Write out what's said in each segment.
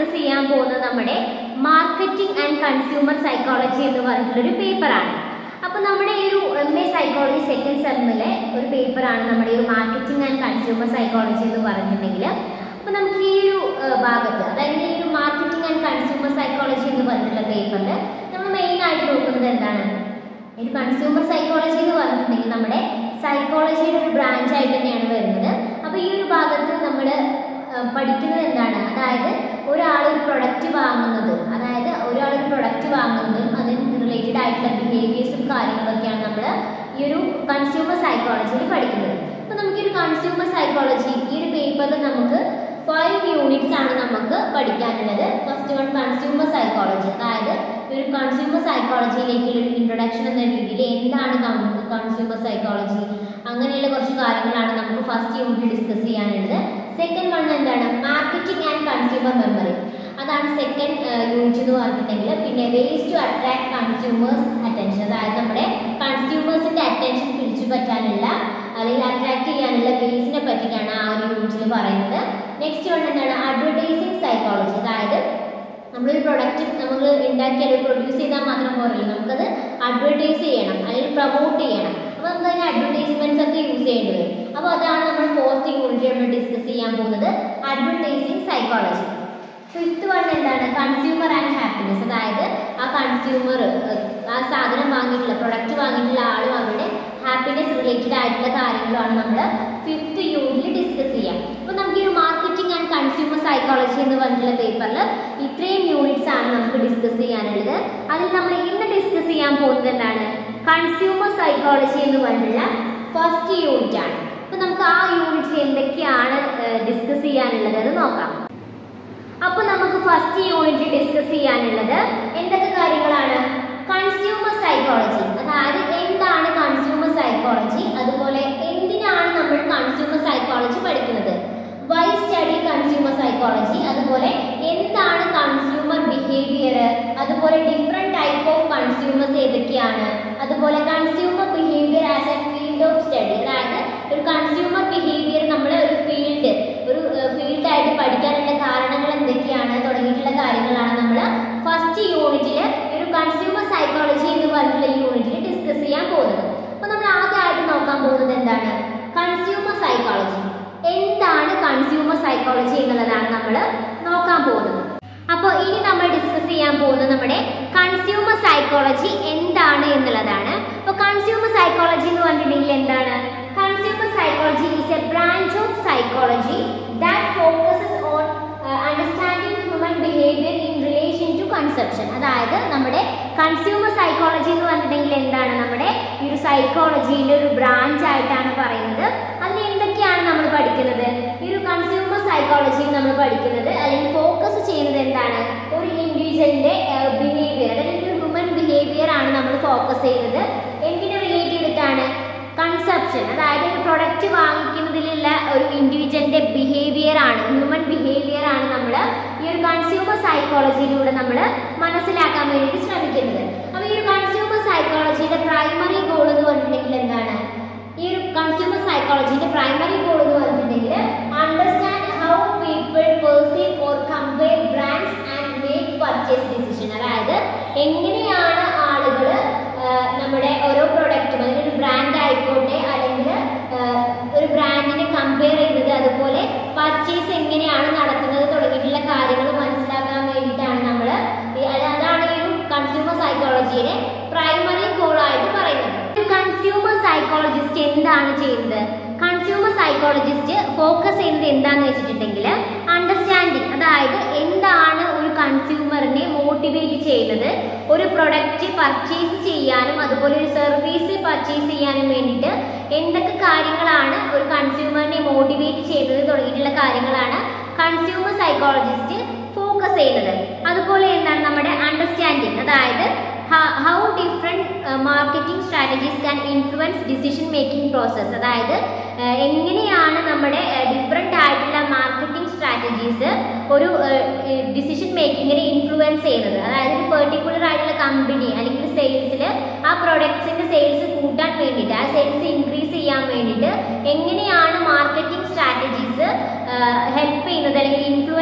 discuss ചെയ്യാൻ പോകുന്നത് നമ്മുടെ മാർക്കറ്റിംഗ് ആൻഡ് കൺസ്യൂമർ സൈക്കോളജി എന്ന് പറഞ്ഞിട്ടുള്ളൊരു പേപ്പറാണ് അപ്പോൾ നമ്മുടെ ഈ ഒരു എം എ സൈക്കോളജി സെക്കൻഡ് സെമ്മിലെ ഒരു പേപ്പറാണ് നമ്മുടെ ഈ ഒരു മാർക്കറ്റിംഗ് ആൻഡ് കൺസ്യൂമർ സൈക്കോളജി എന്ന് പറഞ്ഞിട്ടുണ്ടെങ്കിൽ അപ്പോൾ നമുക്ക് ഈ ഒരു ഏഹ്, ഭാഗത്ത് അതായത് ഈ ഒരു മാർക്കറ്റിംഗ് ആൻഡ് കൺസ്യൂമർ സൈക്കോളജി എന്ന് പറഞ്ഞിട്ടുള്ള പേപ്പറിൽ നമ്മൾ മെയിൻ ആയിട്ട് നോക്കുന്നത് എന്താണ് ഒരു കൺസ്യൂമർ സൈക്കോളജി എന്ന് പറഞ്ഞിട്ടുണ്ടെങ്കിൽ നമ്മുടെ സൈക്കോളജിയുടെ ഒരു ബ്രാഞ്ച് ആയിട്ട് തന്നെയാണ് വരുന്നത് അപ്പോൾ ഈ ഒരു ഭാഗത്ത് നമ്മൾ പഠിക്കുന്നത് എന്താണ് അതായത് ഒരാൾ ഒരു പ്രൊഡക്റ്റ് വാങ്ങുന്നത് അതായത് ഒരാൾ ഒരു പ്രൊഡക്റ്റ് വാങ്ങുന്നതും അതിന് റിലേറ്റഡ് ആയിട്ടുള്ള ബിഹേവിയേഴ്സും കാര്യങ്ങളൊക്കെയാണ് നമ്മൾ ഈ ഒരു കൺസ്യൂമർ സൈക്കോളജിയിൽ പഠിക്കുന്നത് അപ്പോൾ നമുക്ക് ഈ ഒരു കൺസ്യൂമർ സൈക്കോളജി ഈ ഒരു പേപ്പറിൽ നമുക്ക് ഫൈവ് യൂണിറ്റ്സ് ആണ് നമുക്ക് പഠിക്കാനുള്ളത് ഫസ്റ്റ് വൺ കൺസ്യൂമർ സൈക്കോളജി അതായത് ഒരു കൺസ്യൂമർ സൈക്കോളജിയിലേക്കുള്ള ഒരു ഇൻട്രൊഡക്ഷൻ എന്ന രീതിയിൽ എന്താണ് കൺസ്യൂമർ സൈക്കോളജി അങ്ങനെയുള്ള കുറച്ച് കാര്യങ്ങളാണ് നമുക്ക് ഫസ്റ്റ് യൂണിറ്റ് ഡിസ്കസ് ചെയ്യാനുള്ളത് സെക്കൻഡ് വൺ എന്താണ് മാർക്കറ്റിംഗ് ആൻഡ് കൺസ്യൂമർ മെമ്മറി അതാണ് സെക്കൻഡ് യൂണിറ്റ് എന്ന് പറഞ്ഞിട്ടുണ്ടെങ്കിൽ പിന്നെ ways to attract consumers attention അതായത് നമ്മുടെ കൺസ്യൂമേഴ്സിന്റെ അറ്റൻഷൻ പിടിച്ചു പറ്റാനുള്ള അല്ലെങ്കിൽ അട്രാക്ട് ചെയ്യാനുള്ള വേസിനെ പറ്റിയിട്ടാണ് ആ ഒരു യൂണിറ്റിൽ പറയുന്നത് നെക്സ്റ്റ് വൺ എന്താണ് അഡ്വർടൈസിങ് സൈക്കോളജി അതായത് നമ്മളൊരു പ്രൊഡക്റ്റ് നമ്മൾ ഉണ്ടാക്കിയാൽ പ്രൊഡ്യൂസ് ചെയ്താൽ മാത്രം പോരല്ലോ നമുക്കത് അഡ്വർടൈസ് ചെയ്യണം അല്ലെങ്കിൽ പ്രൊമോട്ട് ചെയ്യണം അപ്പോൾ നമുക്ക് അതിന് അഡ്വർടൈസ്മെന്റ്സ് ഒക്കെ യൂസ് ചെയ്യേണ്ടി വരും അപ്പോൾ അതാണ് നമ്മൾ ഫോർത്ത് യൂണിറ്റ് നമ്മൾ ഡിസ്കസ് ചെയ്യാൻ പോകുന്നത് അഡ്വർടൈസിങ് സൈക്കോളജി ഫിഫ്ത്ത് വൺ എന്താണ് കൺസ്യൂമർ ആൻഡ് ഹാപ്പിനെസ് അതായത് ആ കൺസ്യൂമർ ആ സാധനം വാങ്ങിയിട്ടുള്ള പ്രൊഡക്റ്റ് വാങ്ങിയിട്ടുള്ള ആളും അവരുടെ ഹാപ്പിനെസ് റിലേറ്റഡ് ആയിട്ടുള്ള കാര്യങ്ങളുമാണ് നമ്മൾ ഫിഫ്ത്ത് യൂണിറ്റിൽ ഡിസ്കസ് ചെയ്യാം അപ്പോൾ നമുക്ക് ഈ ഒരു മാർക്കറ്റിംഗ് ആൻഡ് കൺസ്യൂമർ സൈക്കോളജി എന്ന് പറഞ്ഞിട്ടുള്ള പേപ്പറിൽ ഇത്രയും യൂണിറ്റ്സ് ആണ് നമുക്ക് ഡിസ്കസ് ചെയ്യാനുള്ളത് അതിൽ നമ്മൾ ഇന്ന് ഡിസ്കസ് ചെയ്യാൻ പോകുന്നത് എന്താണ് കൺസ്യൂമർ സൈക്കോളജി എന്ന് പറഞ്ഞിട്ടുള്ള ഫസ്റ്റ് യൂണിറ്റ് ആണ് അപ്പോൾ നമുക്ക് ആ യൂണിറ്റിൽ എന്തൊക്കെയാണ് ഡിസ്കസ് ചെയ്യാനുള്ളത് എന്ന് നോക്കാം അപ്പൊ നമുക്ക് ഫസ്റ്റ് യൂണിറ്റ് ഡിസ്കസ് ചെയ്യാനുള്ളത് എന്തൊക്കെ കാര്യങ്ങളാണ് കൺസ്യൂമർ സൈക്കോളജി അതായത് എന്താണ് കൺസ്യൂമർ സൈക്കോളജി അതുപോലെ എന്തിനാണ് നമ്മൾ കൺസ്യൂമർ സൈക്കോളജി പഠിക്കുന്നത് വൈ സ്റ്റഡി കൺസ്യൂമർ സൈക്കോളജി അതുപോലെ എന്താണ് കൺസ്യൂമർ ബിഹേവിയർ അതുപോലെ ഡിഫറെന്റ് ടൈപ്പ് ഓഫ് കൺസ്യൂമേഴ്സ് ഏതൊക്കെയാണ് അതുപോലെ consumer behaviour as a field of study അതായത് ഒരു കൺസ്യൂമർ ബിഹേവിയർ നമ്മൾ ഒരു ഫീൽഡ് ഒരു ഫീൽഡായിട്ട് പഠിക്കാനുള്ള കാരണങ്ങൾ എന്തൊക്കെയാണ് തുടങ്ങിയിട്ടുള്ള കാര്യങ്ങളാണ് നമ്മൾ ഫസ്റ്റ് യൂണിറ്റിൽ ഒരു കൺസ്യൂമർ സൈക്കോളജി എന്ന് പറഞ്ഞിട്ടുള്ള യൂണിറ്റിൽ ഡിസ്കസ് ചെയ്യാൻ പോകുന്നത് അപ്പോൾ നമ്മൾ ആദ്യമായിട്ട് നോക്കാൻ പോകുന്നത് എന്താണ് കൺസ്യൂമർ സൈക്കോളജി എന്താണ് കൺസ്യൂമർ സൈക്കോളജി എന്നുള്ളതാണ് നമ്മൾ നോക്കാൻ പോകുന്നത് അപ്പോൾ ഇനി നമ്മൾ ഡിസ്കസ് ചെയ്യാൻ പോകുന്നത് നമ്മുടെ കൺസ്യൂമർ സൈക്കോളജി എന്താണ് എന്നുള്ളതാണ് അപ്പോൾ കൺസ്യൂമർ സൈക്കോളജി എന്ന് പറഞ്ഞിട്ടുണ്ടെങ്കിൽ എന്താണ് consumer psychology is a branch of psychology that focuses on understanding human behaviour in relation to conception അതായത് നമ്മുടെ കൺസ്യൂമർ സൈക്കോളജി എന്ന് പറഞ്ഞിട്ടുണ്ടെങ്കിൽ എന്താണ് നമ്മുടെ ഈ ഒരു സൈക്കോളജിയുടെ ഒരു ബ്രാഞ്ച് ആയിട്ടാണ് പറയുന്നത് അതിൽ എന്തൊക്കെയാണ് നമ്മൾ പഠിക്കുന്നത് ഈ ഒരു കൺസ്യൂമർ സൈക്കോളജിയിൽ നമ്മൾ പഠിക്കുന്നത് അല്ലെങ്കിൽ ഫോക്കസ് ചെയ്യുന്നത് എന്താണ് ഒരു ഇൻഡിവിജ്വലിന്റെ ബിഹേവിയർ അതായത് ഒരു ഹ്യൂമൻ ബിഹേവിയർ ആണ് നമ്മൾ ഫോക്കസ് ചെയ്യുന്നത് എന്തിനെ റിലേറ്റ് ചെയ്തിട്ടാണ് കൺസെപ്ഷൻ അതായത് ഒരു പ്രൊഡക്റ്റ് വാങ്ങിക്കുന്നതിലുള്ള ഒരു ഇൻഡിവിജ്വലിന്റെ ബിഹേവിയർ ആണ് ഹ്യൂമൻ ബിഹേവിയർ ആണ് നമ്മൾ ഈ ഒരു കൺസ്യൂമർ സൈക്കോളജിയിലൂടെ നമ്മൾ മനസ്സിലാക്കാൻ വേണ്ടിയിട്ട് ശ്രമിക്കുന്നത് അപ്പോൾ ഈ ഒരു കൺസ്യൂമർ സൈക്കോളജിയുടെ പ്രൈമറി ഗോൾ എന്ന് പറഞ്ഞിട്ടുണ്ടെങ്കിൽ എന്താണ് ഈ ഒരു കൺസ്യൂമർ സൈക്കോളജിയുടെ പ്രൈമറി ഗോൾ എന്ന് പറഞ്ഞിട്ടുണ്ടെങ്കിൽ understand how people perceive or compare brands and make purchase decision അതായത് എങ്ങനെയാണ് ആളുകൾ നമ്മുടെ ഓരോ പ്രൊഡക്റ്റും അല്ലെങ്കിൽ ഒരു ബ്രാൻഡ് ആയിക്കോട്ടെ അല്ലെങ്കിൽ ഒരു ബ്രാൻഡിനെ കമ്പയർ ചെയ്യുന്നത് അതുപോലെ പർച്ചേസ് എങ്ങനെയാണ് നടത്തുന്നത് തുടങ്ങിയിട്ടുള്ള കാര്യങ്ങൾ മനസ്സിലാക്കാൻ വേണ്ടിയിട്ടാണ് നമ്മൾ അതാണ് ഈ ഒരു കൺസ്യൂമർ സൈക്കോളജിയുടെ പ്രൈമറി ഗോൾ ആയിട്ട് പറയുന്നത് കൺസ്യൂമർ സൈക്കോളജിസ്റ്റ് എന്താണ് ചെയ്യുന്നത് കൺസ്യൂമർ സൈക്കോളജിസ്റ്റ് ഫോക്കസ് ചെയ്യുന്നത് എന്താണെന്ന് വെച്ചിട്ടുണ്ടെങ്കിൽ അണ്ടർസ്റ്റാൻഡിങ് അതായത് എന്താണ് ഒരു കൺസ്യൂമറിനെ മോട്ടിവേറ്റ് ചെയ്യുന്നത് ഒരു പ്രൊഡക്റ്റ് പർച്ചേസ് ചെയ്യാനും അതുപോലെ ഒരു സർവീസ് പർച്ചേസ് ചെയ്യാനും വേണ്ടിയിട്ട് എന്തൊക്കെ കാര്യങ്ങളാണ് ഒരു കൺസ്യൂമറിനെ മോട്ടിവേറ്റ് ചെയ്യുന്നത് തുടങ്ങിയിട്ടുള്ള കാര്യങ്ങളാണ് കൺസ്യൂമർ സൈക്കോളജിസ്റ്റ് ഫോക്കസ് ചെയ്യുന്നത് അതുപോലെ എന്താണ് നമ്മുടെ അണ്ടർസ്റ്റാൻഡിങ് അതായത് how different marketing strategies can influence decision making process അതായത് ഏഹ്, എങ്ങനെയാണ് നമ്മുടെ ഡിഫറെൻ്റ് ആയിട്ടുള്ള മാർക്കറ്റിംഗ് സ്ട്രാറ്റജീസ് ഒരു ഡിസിഷൻ മേക്കിങ്ങിനെ ഇൻഫ്ലുവൻസ് ചെയ്യുന്നത് അതായത് ഒരു പെർട്ടിക്കുലർ ആയിട്ടുള്ള കമ്പനി അല്ലെങ്കിൽ സെയിൽസിൽ ആ പ്രൊഡക്ട്സിന്റെ സെയിൽസ് കൂട്ടാൻ വേണ്ടിയിട്ട് ആ സെയിൽസ് ഇൻക്രീസ് ചെയ്യാൻ വേണ്ടിയിട്ട് എങ്ങനെയാണ് മാർക്കറ്റിംഗ് സ്ട്രാറ്റജീസ് ഹെൽപ്പ് ചെയ്യുന്നത് അല്ലെങ്കിൽ ഇൻഫ്ലുവൻസ്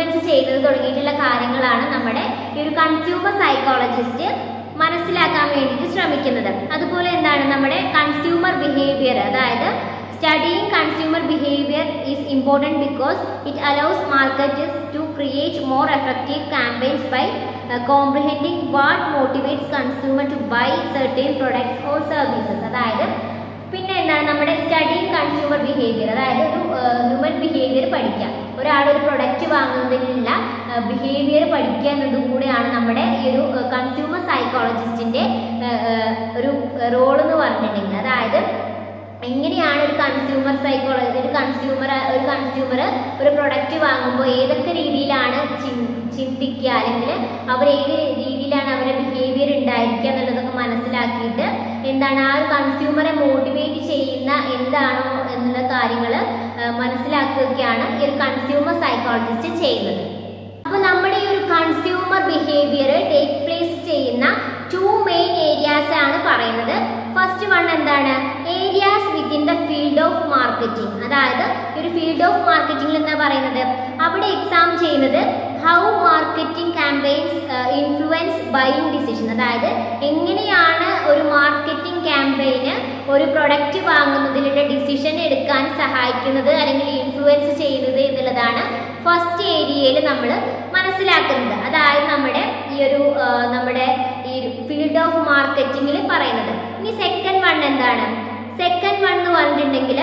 ഇൻഫ്ലുവൻസ് ചെയ്യുന്നത് തുടങ്ങിയിട്ടുള്ള കാര്യങ്ങളാണ് നമ്മുടെ ഈ ഒരു കൺസ്യൂമർ സൈക്കോളജിസ്റ്റ് മനസ്സിലാക്കാൻ വേണ്ടിയിട്ട് ശ്രമിക്കുന്നത് അതുപോലെ എന്താണ് നമ്മുടെ കൺസ്യൂമർ ബിഹേവിയർ അതായത് studying consumer behaviour is important because it allows marketers to create more effective campaigns by comprehending what motivates consumer to buy certain products or services അതായത് പിന്നെ എന്താണ് നമ്മുടെ സ്റ്റഡിങ് കൺസ്യൂമർ ബിഹേവിയർ അതായത് ഒരു ഹ്യൂമൻ ബിഹേവിയർ പഠിക്കുക ഒരാൾ ഒരു പ്രൊഡക്റ്റ് വാങ്ങുന്നതിനുള്ള ബിഹേവിയർ പഠിക്കുക എന്നതും കൂടെയാണ് നമ്മുടെ ഈ ഒരു കൺസ്യൂമർ സൈക്കോളജിസ്റ്റിന്റെ ഒരു റോൾ എന്ന് പറഞ്ഞിട്ടുണ്ടെങ്കിൽ അതായത് എങ്ങനെയാണ് ഒരു കൺസ്യൂമർ സൈക്കോളജി ഒരു കൺസ്യൂമർ ഒരു കൺസ്യൂമർ ഒരു പ്രൊഡക്റ്റ് വാങ്ങുമ്പോൾ ഏതൊക്കെ രീതിയിലാണ് ചിൻ- ചിന്തിക്കുക അല്ലെങ്കിൽ അവർ ഏത് രീതിയിലാണ് അവരുടെ ബിഹേവിയർ ഉണ്ടായിരിക്കുക എന്നുള്ളതൊക്കെ മനസ്സിലാക്കിയിട്ട് എന്താണ് ആ ഒരു കൺസ്യൂമറെ മോട്ടിവേറ്റ് ചെയ്യുന്ന എന്താണോ എന്നുള്ള കാര്യങ്ങൾ മനസ്സിലാക്കുകയൊക്കെയാണ് ഈ ഒരു കൺസ്യൂമർ സൈക്കോളജിസ്റ്റ് ചെയ്യുന്നത് അപ്പോൾ നമ്മുടെ ഈ ഒരു കൺസ്യൂമർ ബിഹേവിയർ ടേക്ക് പ്ലേസ് ചെയ്യുന്ന ടു മെയിൻ ഏരിയാസ് ആണ് പറയുന്നത് ഫസ്റ്റ് വൺ എന്താണ് areas within the field of marketing അതായത് ഈ ഒരു ഫീൽഡ് ഓഫ് മാർക്കറ്റിംഗിൽ എന്താ പറയുന്നത് അവിടെ എക്സാം ചെയ്യുന്നത് how marketing campaigns influence buying decision അതായത് എങ്ങനെയാണ് ഒരു മാർക്കറ്റിംഗ് ക്യാമ്പയിന് ഒരു പ്രൊഡക്റ്റ് വാങ്ങുന്നതിലുള്ള ഡിസിഷൻ എടുക്കാൻ സഹായിക്കുന്നത് അല്ലെങ്കിൽ ഇൻഫ്ലുവൻസ് ചെയ്യുന്നത് എന്നുള്ളതാണ് ഫസ്റ്റ് ഏരിയയിൽ നമ്മൾ മനസ്സിലാക്കുന്നത് അതായത് നമ്മുടെ ഈ ഒരു ആ, നമ്മുടെ ഈ ഫീൽഡ് ഓഫ് മാർക്കറ്റിംഗിൽ പറയുന്നത് ഇനി സെക്കൻഡ് വൺ എന്താണ് സെക്കൻഡ് വൺ എന്ന് പറഞ്ഞിട്ടുണ്ടെങ്കിൽ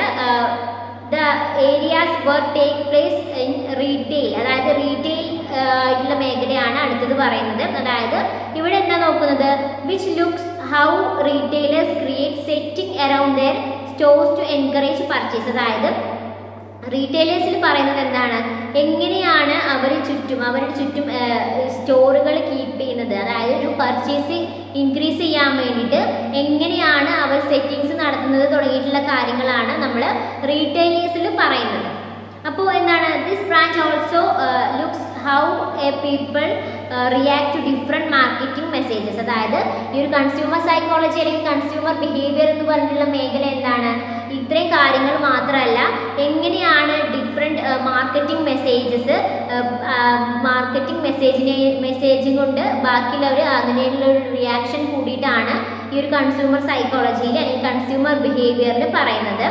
the areas where take place in retail അതായത് റീറ്റെയിൽ ആയിട്ടുള്ള മേഖലയാണ് അടുത്തത് പറയുന്നത് അതായത് ഇവിടെ എന്താ നോക്കുന്നത് which looks how retailers create setting around their stores to encourage purchase അതായത് റീറ്റെയിലേഴ്സിൽ പറയുന്നത് എന്താണ് എങ്ങനെയാണ് അവർ ചുറ്റും അവരുടെ ചുറ്റും സ്റ്റോറുകൾ കീപ്പ് ചെയ്യുന്നത് അതായത് ഒരു പർച്ചേസ് ഇൻക്രീസ് ചെയ്യാൻ വേണ്ടിയിട്ട് എങ്ങനെയാണ് അവർ സെറ്റിങ്സ് നടത്തുന്നത് തുടങ്ങിയിട്ടുള്ള കാര്യങ്ങളാണ് നമ്മൾ റീറ്റെയിലേഴ്സിൽ പറയുന്നത് അപ്പോൾ എന്താണ് this branch also looks how a people react to different marketing messages അതായത് ഈ ഒരു കൺസ്യൂമർ സൈക്കോളജി അല്ലെങ്കിൽ കൺസ്യൂമർ ബിഹേവിയർ എന്ന് പറഞ്ഞിട്ടുള്ള മേഖല എന്താണ് ഇത്രയും കാര്യങ്ങൾ മാത്രമല്ല എങ്ങനെയാണ് ഡിഫറെൻറ്റ് മാർക്കറ്റിംഗ് മെസ്സേജസ് മാർക്കറ്റിംഗ് മെസ്സേജിനെ മെസ്സേജും കൊണ്ട് ബാക്കിയുള്ളവർ അതിനുള്ള ഒരു റിയാക്ഷൻ കൂടിയിട്ടാണ് ഈ ഒരു കൺസ്യൂമർ സൈക്കോളജിയിൽ അല്ലെങ്കിൽ കൺസ്യൂമർ ബിഹേവിയറിൽ പറയുന്നത്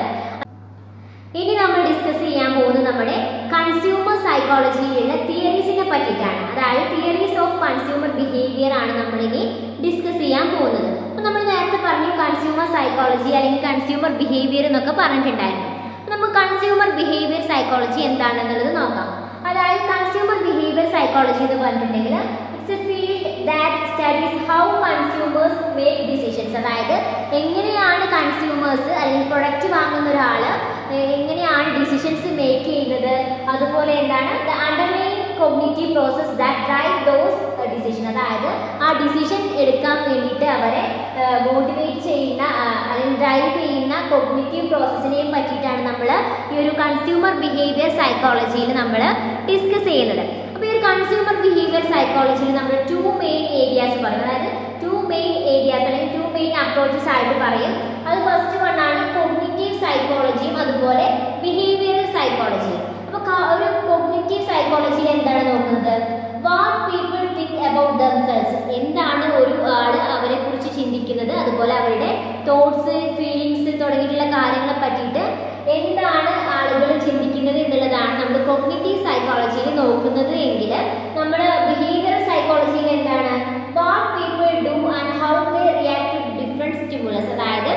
ഇനി നമ്മൾ ഡിസ്കസ് ചെയ്യാൻ പോകുന്നത് നമ്മുടെ കൺസ്യൂമർ സൈക്കോളജിയിലുള്ള തിയറീസിനെ പറ്റിയിട്ടാണ് അതായത് തിയറീസ് ഓഫ് കൺസ്യൂമർ ബിഹേവിയർ ആണ് നമ്മൾ ഇനി ഡിസ്കസ് ചെയ്യാൻ പോകുന്നത് അപ്പോൾ നമ്മൾ നേരത്തെ പറഞ്ഞു കൺസ്യൂമർ സൈക്കോളജി അല്ലെങ്കിൽ കൺസ്യൂമർ ബിഹേവിയർ എന്നൊക്കെ പറഞ്ഞിട്ടുണ്ടായിരുന്നു അപ്പോൾ നമുക്ക് കൺസ്യൂമർ ബിഹേവിയർ സൈക്കോളജി എന്താണെന്നുള്ളത് നോക്കാം അതായത് കൺസ്യൂമർ ബിഹേവിയർ സൈക്കോളജി എന്ന് പറഞ്ഞിട്ടുണ്ടെങ്കിൽ it's a field that studies how consumers make decisions അതായത് എങ്ങനെയാണ് കൺസ്യൂമേഴ്സ് അല്ലെങ്കിൽ പ്രൊഡക്റ്റ് വാങ്ങുന്ന ഒരാൾ എങ്ങനെയാണ് ഡിസിഷൻസ് മേക്ക് ചെയ്യുന്നത് അതുപോലെ എന്താണ് the underline cognitive process that drive those decision അതായത് ആ ഡിസിഷൻ എടുക്കാൻ വേണ്ടിയിട്ട് അവരെ മോട്ടിവേറ്റ് ചെയ്യുന്ന ആ, അല്ലെങ്കിൽ ഡ്രൈവ് ചെയ്യുന്ന കോഗ്നിറ്റീവ് പ്രോസസ്സിനെയും പറ്റിയിട്ടാണ് നമ്മൾ ഈ ഒരു കൺസ്യൂമർ ബിഹേവിയർ സൈക്കോളജിയിൽ നമ്മൾ ഡിസ്കസ് ചെയ്യുന്നത് അപ്പോൾ ഈ ഒരു കൺസ്യൂമർ ബിഹേവിയർ സൈക്കോളജിയിൽ നമ്മൾ ടു മെയിൻ ഏരിയാസ് പറയും അതായത് ടു മെയിൻ ഏരിയാസ് അല്ലെങ്കിൽ ടു മെയിൻ അപ്രോച്ചസ് ആയിട്ട് പറയും അത് ഫസ്റ്റ് വൺ ആണ് കോഗ്നിറ്റീവ് സൈക്കോളജിയും അതുപോലെ ബിഹേവിയറൽ സൈക്കോളജിയും അപ്പോൾ ഒരു കോഗ്നിറ്റീവ് സൈക്കോളജിയിൽ എന്താണ് നോക്കുന്നത് what people think about themselves എന്താണ് ഒരു ആൾ അവരെ കുറിച്ച് ചിന്തിക്കുന്നത് അതുപോലെ അവരുടെ തോട്ട്സ് ഫീലിങ്സ് തുടങ്ങിയിട്ടുള്ള കാര്യങ്ങളെ പറ്റിയിട്ട് എന്താണ് ആളുകൾ ചിന്തിക്കുന്നത് എന്നുള്ളതാണ് നമ്മൾ കോഗ്നിറ്റീവ് സൈക്കോളജിയിൽ നോക്കുന്നത് എങ്കിൽ നമ്മൾ ബിഹേവിയറൽ സൈക്കോളജിയിൽ എന്താണ് what people do and how they react to different stimulus അതായത്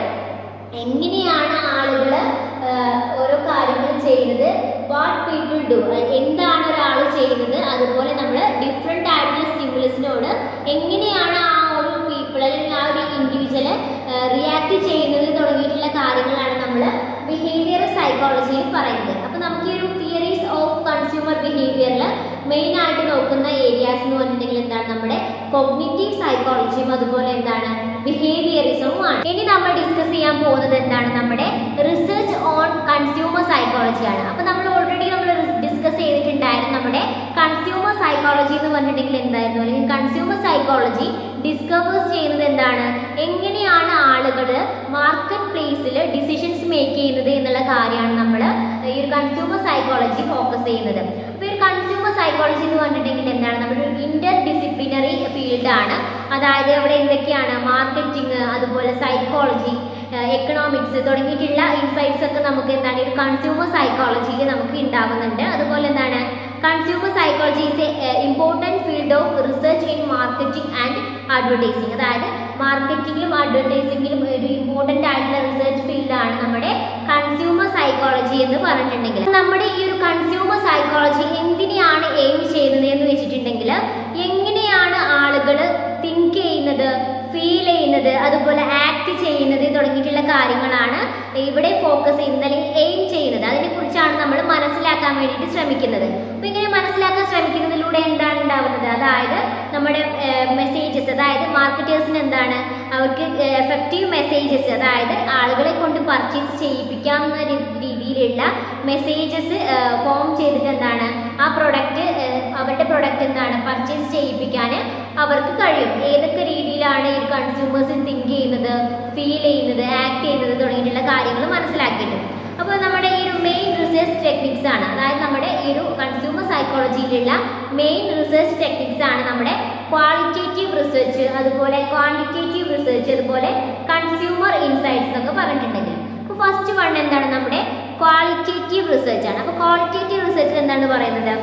എങ്ങനെയാണ് ആളുകൾ ഓരോ കാര്യങ്ങൾ ചെയ്യുന്നത് വാട്ട് പീപ്പിൾ ഡു എന്താണ് ഒരാൾ ചെയ്യുന്നത് അതുപോലെ നമ്മൾ ഡിഫറെൻ്റ് ആയിട്ടുള്ള സ്റ്റിമുലസിനോട് എങ്ങനെയാണ് ആ ഒരു പീപ്പിൾ അല്ലെങ്കിൽ ആ ഒരു ഇൻഡിവിജ്വല് റിയാക്ട് ചെയ്യുന്നത് തുടങ്ങിയിട്ടുള്ള കാര്യങ്ങളാണ് നമ്മൾ ബിഹേവിയർ സൈക്കോളജിയിൽ പറയുന്നത് അപ്പോൾ നമുക്ക് ഈ ഒരു തിയറീസ് ഓഫ് കൺസ്യൂമർ ബിഹേവിയറിൽ മെയിൻ ആയിട്ട് നോക്കുന്ന ഏരിയാസ് എന്ന് പറഞ്ഞിട്ടുണ്ടെങ്കിൽ എന്താണ് നമ്മുടെ കോഗ്നിറ്റീവ് സൈക്കോളജിയും അതുപോലെ എന്താണ് ബിഹേവിയറിസവും ആണ് ഇനി നമ്മൾ ഡിസ്കസ് ചെയ്യാൻ പോകുന്നത് എന്താണ് നമ്മുടെ റിസർച്ച് ഓൺ കൺസ്യൂമർ സൈക്കോളജിയാണ് അപ്പോൾ നമ്മൾ ഓൾറെഡി നമ്മൾ ഡിസ്കസ് ചെയ്തിട്ടുണ്ടായിരുന്നു നമ്മുടെ കൺസ്യൂമർ സൈക്കോളജി എന്ന് പറഞ്ഞിട്ടുണ്ടെങ്കിൽ എന്തായിരുന്നു അല്ലെങ്കിൽ കൺസ്യൂമർ സൈക്കോളജി ഡിസ്കവേഴ്സ് ചെയ്യുന്നത് എന്താണ് എങ്ങനെയാണ് ആളുകൾ മാർക്കറ്റ് പ്ലേസിൽ ഡിസിഷൻസ് മേക്ക് ചെയ്യുന്നത് എന്നുള്ള കാര്യമാണ് നമ്മൾ ഈ ഒരു കൺസ്യൂമർ സൈക്കോളജി ഫോക്കസ് ചെയ്യുന്നത് അപ്പോൾ ഈ ഒരു കൺസ്യൂമർ സൈക്കോളജി എന്ന് പറഞ്ഞിട്ടുണ്ടെങ്കിൽ എന്താണ് നമ്മുടെ ഒരു ഇന്റർ ഡിസിപ്ലിനറി ഫീൽഡാണ് അതായത് അവിടെ എന്തൊക്കെയാണ് മാർക്കറ്റിംഗ് അതുപോലെ സൈക്കോളജി എക്കണോമിക്സ് തുടങ്ങിയിട്ടുള്ള ഇൻസൈറ്റ്സ് ഒക്കെ നമുക്ക് എന്താണ് ഒരു കൺസ്യൂമർ സൈക്കോളജിയിൽ നമുക്ക് ഉണ്ടാവുന്നുണ്ട് അതുപോലെ എന്താണ് consumer psychology is a important field of research in marketing and advertising അതായത് മാർക്കറ്റിംഗിലും അഡ്വർടൈസിംഗിലും ഒരു ഇമ്പോർട്ടൻ്റ് ആയിട്ടുള്ള റിസർച്ച് ഫീൽഡാണ് നമ്മുടെ കൺസ്യൂമർ സൈക്കോളജി എന്ന് പറഞ്ഞിട്ടുണ്ടെങ്കിൽ നമ്മുടെ ഈ ഒരു കൺസ്യൂമർ സൈക്കോളജി എന്തിനെയാണ് എയിം ചെയ്യുന്നത് എന്ന് വെച്ചിട്ടുണ്ടെങ്കിൽ എങ്ങനെയാണ് ആളുകൾ തിങ്ക് ചെയ്യുന്നത് ഫീൽ ചെയ്യുന്നത് അതുപോലെ ആക്ട് ചെയ്യുന്നത് തുടങ്ങിയിട്ടുള്ള കാര്യങ്ങളാണ് ഇവിടെ ഫോക്കസ് ചെയ്യുന്നത് അല്ലെങ്കിൽ എയിം ചെയ്യുന്നത് അതിനെക്കുറിച്ചാണ് നമ്മൾ മനസ്സിലാക്കാൻ വേണ്ടിയിട്ട് ശ്രമിക്കുന്നത് അപ്പോൾ ഇങ്ങനെ മനസ്സിലാക്കാൻ ശ്രമിക്കുന്നതിലൂടെ എന്താണ് ഉണ്ടാവുന്നത് അതായത് നമ്മുടെ മെസ്സേജസ് അതായത് മാർക്കറ്റേഴ്സിന് എന്താണ് അവർക്ക് എഫക്റ്റീവ് മെസ്സേജസ് അതായത് ആളുകളെ കൊണ്ട് പർച്ചേസ് ചെയ്യിപ്പിക്കാവുന്ന രീ- രീതിയിലുള്ള മെസ്സേജസ് ഫോം ചെയ്തിട്ട് എന്താണ് ആ പ്രൊഡക്റ്റ് അവരുടെ പ്രൊഡക്റ്റ് എന്താണ് പർച്ചേസ് ചെയ്യിപ്പിക്കാൻ അവർക്ക് കഴിയും ഏതൊക്കെ രീതിയിലാണ് ഈ കൺസ്യൂമേഴ്സ് തിങ്ക് ചെയ്യുന്നത് ഫീൽ ചെയ്യുന്നത് ആക്ട് ചെയ്യുന്നത് തുടങ്ങിയിട്ടുള്ള കാര്യങ്ങൾ മനസ്സിലാക്കിയിട്ട് അപ്പോൾ നമ്മുടെ ഈ ഒരു മെയിൻ റിസർച്ച് ടെക്നിക്സ് ആണ് അതായത് നമ്മുടെ ഈ ഒരു കൺസ്യൂമർ സൈക്കോളജിയിലുള്ള മെയിൻ റിസർച്ച് ടെക്നിക്സ് ആണ് നമ്മുടെ ക്വാളിറ്റേറ്റീവ് റിസർച്ച് അതുപോലെ ക്വാണ്ടിറ്റേറ്റീവ് റിസർച്ച് അതുപോലെ കൺസ്യൂമർ ഇൻസൈറ്റ്സ് എന്നൊക്കെ പറഞ്ഞിട്ടുണ്ടെങ്കിൽ അപ്പോൾ ഫസ്റ്റ് വൺ എന്താണ് നമ്മുടെ ക്വാളിറ്റേറ്റീവ് റിസർച്ച് ആണ് അപ്പോൾ ക്വാളിറ്റേറ്റീവ് റിസർച്ചിൽ എന്താണ് പറയുന്നത്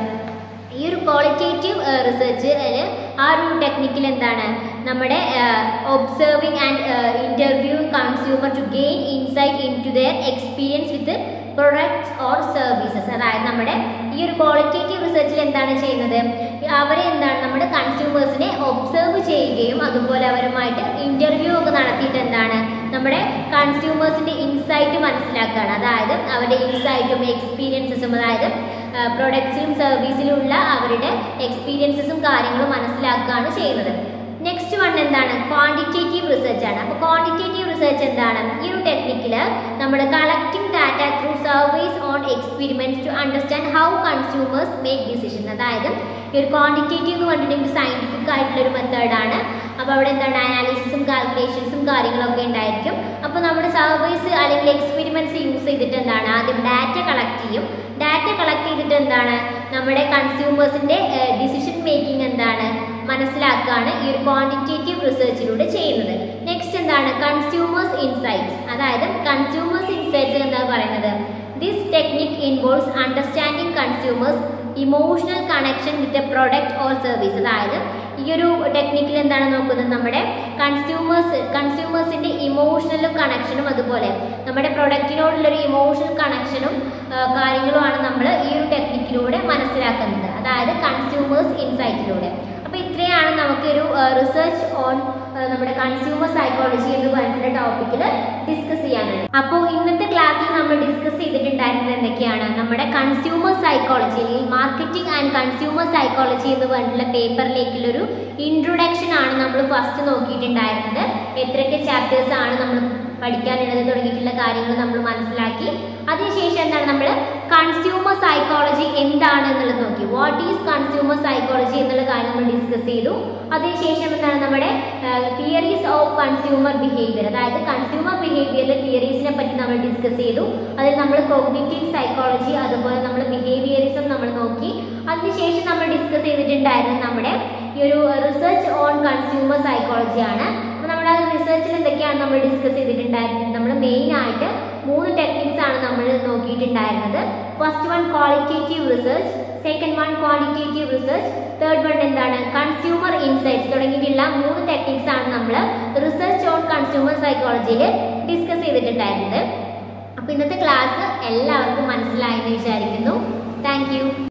ഈ ഒരു ക്വാളിറ്റേറ്റീവ് റിസർച്ച് ആ ഒരു ടെക്നിക്കിൽ എന്താണ് നമ്മുടെ observing and interview consumer to gain insight into their experience with products or services അതായത് നമ്മുടെ ഈ ഒരു ക്വാളിറ്റേറ്റീവ് റിസർച്ചിൽ എന്താണ് ചെയ്യുന്നത് അവരെ എന്താണ് നമ്മുടെ കൺസ്യൂമേഴ്സിനെ ഒബ്സർവ് ചെയ്യുകയും അതുപോലെ അവരുമായിട്ട് ഇൻ്റർവ്യൂ ഒക്കെ നടത്തിയിട്ട് എന്താണ് നമ്മുടെ കൺസ്യൂമേഴ്സിൻ്റെ ഇൻസൈറ്റ് മനസ്സിലാക്കുകയാണ് അതായത് അവരുടെ ഇൻസൈറ്റും എക്സ്പീരിയൻസസും അതായത് പ്രൊഡക്ട്സിലും സർവീസിലുള്ള അവരുടെ എക്സ്പീരിയൻസസും കാര്യങ്ങളും മനസ്സിലാക്കുകയാണ് ചെയ്യുന്നത് നെക്സ്റ്റ് വൺ എന്താണ് ക്വാണ്ടിറ്റേറ്റീവ് റിസർച്ച് ആണ് അപ്പോൾ ക്വാണ്ടിറ്റേറ്റീവ് റിസർച്ച് എന്താണ് ഈ ഒരു ടെക്നിക്കിൽ നമ്മൾ collecting data through surveys on experiments to understand how consumers make decision അതായത് ഈ ഒരു ക്വാണ്ടിറ്റേറ്റീവ് എന്ന് പറഞ്ഞിട്ടുണ്ടെങ്കിൽ സയൻറ്റിഫിക് ആയിട്ടുള്ള ഒരു മെത്തേഡാണ് അപ്പോൾ അവിടെ എന്താണ് അനാലിസിസും കാൽക്കുലേഷൻസും കാര്യങ്ങളൊക്കെ ഉണ്ടായിരിക്കും അപ്പോൾ നമ്മുടെ സർവേസ് അല്ലെങ്കിൽ എക്സ്പെരിമെൻറ്റ്സ് യൂസ് ചെയ്തിട്ട് എന്താണ് ആദ്യം ഡാറ്റ കളക്ട് ചെയ്യും ഡാറ്റ കളക്ട് ചെയ്തിട്ട് എന്താണ് നമ്മുടെ കൺസ്യൂമേഴ്സിൻ്റെ ഡിസിഷൻ മേക്കിംഗ് എന്താണ് മനസ്സിലാക്കുകയാണ് ഈ ഒരു ക്വാണ്ടിറ്റേറ്റീവ് റിസർച്ചിലൂടെ ചെയ്യുന്നത് നെക്സ്റ്റ് എന്താണ് കൺസ്യൂമേഴ്സ് ഇൻസൈറ്റ്സ് അതായത് കൺസ്യൂമേഴ്സ് ഇൻസൈറ്റ്സ് എന്താ പറയുന്നത് this technique involves understanding consumers emotional connection with a product or service അതായത് ഈ ഒരു ടെക്നിക്കിൽ എന്താണ് നോക്കുന്നത് നമ്മുടെ കൺസ്യൂമേഴ്സ് കൺസ്യൂമേഴ്സിൻ്റെ ഇമോഷണലും കണക്ഷനും അതുപോലെ നമ്മുടെ പ്രൊഡക്റ്റിനോടുള്ളൊരു ഇമോഷണൽ കണക്ഷനും കാര്യങ്ങളുമാണ് നമ്മൾ ഈ ഒരു ടെക്നിക്കിലൂടെ മനസ്സിലാക്കുന്നത് അതായത് കൺസ്യൂമേഴ്സ് ഇൻസൈറ്റിലൂടെ അപ്പോൾ ഇത്രയാണ് നമുക്കൊരു റിസർച്ച് ഓൺ നമ്മുടെ കൺസ്യൂമർ സൈക്കോളജി എന്ന് പറഞ്ഞിട്ടുള്ള ടോപ്പിക്കിൽ ഡിസ്കസ് ചെയ്യാനുള്ളത് അപ്പോൾ ഇന്നത്തെ ക്ലാസ്സിൽ നമ്മൾ ഡിസ്കസ് ചെയ്തിട്ടുണ്ടായിരുന്നത് എന്തൊക്കെയാണ് നമ്മുടെ കൺസ്യൂമർ സൈക്കോളജി അല്ലെങ്കിൽ മാർക്കറ്റിംഗ് ആൻഡ് കൺസ്യൂമർ സൈക്കോളജി എന്ന് പറഞ്ഞിട്ടുള്ള പേപ്പറിലേക്കുള്ളൊരു ഇൻട്രൊഡക്ഷൻ ആണ് നമ്മൾ ഫസ്റ്റ് നോക്കിയിട്ടുണ്ടായിരുന്നത് എത്രയൊക്കെ ചാപ്റ്റേഴ്സ് ആണ് നമ്മൾ പഠിക്കാനുള്ളത് തുടങ്ങിയിട്ടുള്ള കാര്യങ്ങൾ നമ്മൾ മനസ്സിലാക്കി അതിനുശേഷം എന്താണ് നമ്മൾ കൺസ്യൂമർ സൈക്കോളജി എന്താണ് എന്നുള്ളത് നോക്കി വാട്ട് ഈസ് കൺസ്യൂമർ സൈക്കോളജി എന്നുള്ള കാര്യം നമ്മൾ ഡിസ്കസ് ചെയ്തു അതിനുശേഷം എന്താണ് നമ്മുടെ തിയറീസ് ഓഫ് കൺസ്യൂമർ ബിഹേവിയർ അതായത് കൺസ്യൂമർ ബിഹേവിയറിലെ തിയറീസിനെ പറ്റി നമ്മൾ ഡിസ്കസ് ചെയ്തു അതിൽ നമ്മൾ കോഗ്നിറ്റീവ് സൈക്കോളജി അതുപോലെ നമ്മൾ ബിഹേവിയറിസം നമ്മൾ നോക്കി അതിനുശേഷം നമ്മൾ ഡിസ്കസ് ചെയ്തിട്ടുണ്ടായിരുന്നത് നമ്മുടെ ഈ ഒരു റിസർച്ച് ഓൺ കൺസ്യൂമർ സൈക്കോളജി ആണ് അപ്പോൾ നമ്മുടെ റിസർച്ചിൽ എന്തൊക്കെയാണ് നമ്മൾ ഡിസ്കസ് ചെയ്തിട്ടുണ്ടായിരുന്നത് നമ്മൾ മെയിൻ ആയിട്ട് മൂന്ന് ടെക്നിക്സ് ആണ് നമ്മൾ നോക്കിയിട്ടുണ്ടായിരുന്നത് first one qualitative research second one quantitative research third one എന്താണ് കൺസ്യൂമർ ഇൻസൈറ്റ്സ് തുടങ്ങിയിട്ടുള്ള മൂന്ന് ടെക്നിക്സ് ആണ് നമ്മൾ റിസർച്ച് ഓൺ കൺസ്യൂമർ സൈക്കോളജിയിൽ ഡിസ്കസ് ചെയ്തിട്ടുണ്ടായിരുന്നത് അപ്പോൾ ഇന്നത്തെ ക്ലാസ് എല്ലാവർക്കും മനസ്സിലായെന്ന് വിചാരിക്കുന്നു താങ്ക്